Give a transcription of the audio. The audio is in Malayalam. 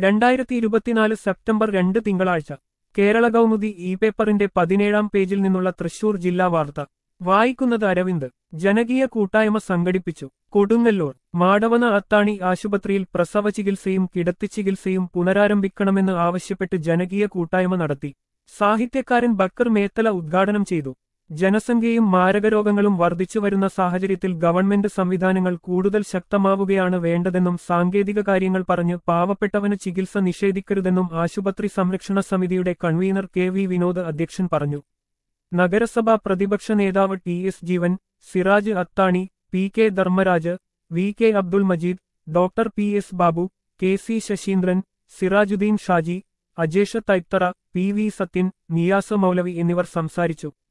രണ്ടായിരത്തി ഇരുപത്തിനാല് സെപ്റ്റംബർ രണ്ട് തിങ്കളാഴ്ച കേരള കൗമുദി ഇ പേപ്പറിന്റെ പതിനേഴാം പേജിൽ നിന്നുള്ള തൃശൂർ ജില്ലാ വാർത്ത വായിക്കുന്നത് അരവിന്ദ് ജനകീയ കൂട്ടായ്മ സംഘടിപ്പിച്ചു കൊടുങ്ങല്ലൂർ മാടവന അത്താണി ആശുപത്രിയിൽ പ്രസവ ചികിത്സയും കിടത്തിച്ചികിത്സയും പുനരാരംഭിക്കണമെന്ന് ആവശ്യപ്പെട്ട് ജനകീയ കൂട്ടായ്മ നടത്തി സാഹിത്യകാരൻ ബക്കർ മേത്തല ഉദ്ഘാടനം ചെയ്തു ജനസംഖ്യയും മാരകരോഗങ്ങളും വർദ്ധിച്ചുവരുന്ന സാഹചര്യത്തിൽ ഗവൺമെന്റ് സംവിധാനങ്ങൾ കൂടുതൽ ശക്തമാവുകയാണ് വേണ്ടതെന്നും സാങ്കേതിക കാര്യങ്ങൾ പറഞ്ഞ് പാവപ്പെട്ടവന് ചികിത്സ നിഷേധിക്കരുതെന്നും ആശുപത്രി സംരക്ഷണ സമിതിയുടെ കൺവീനർ കെ വി വിനോദ് അധ്യക്ഷൻ പറഞ്ഞു നഗരസഭാ പ്രതിപക്ഷ നേതാവ് T S Jeevan Siraj Athani P K Dharmaraj V K Abdul Majeed doctor P S Babu K C Sasheendran Sirajuddin Shaji Ajesh Thaithara P V Sathyan Niyas Moulavi എന്നിവർ സംസാരിച്ചു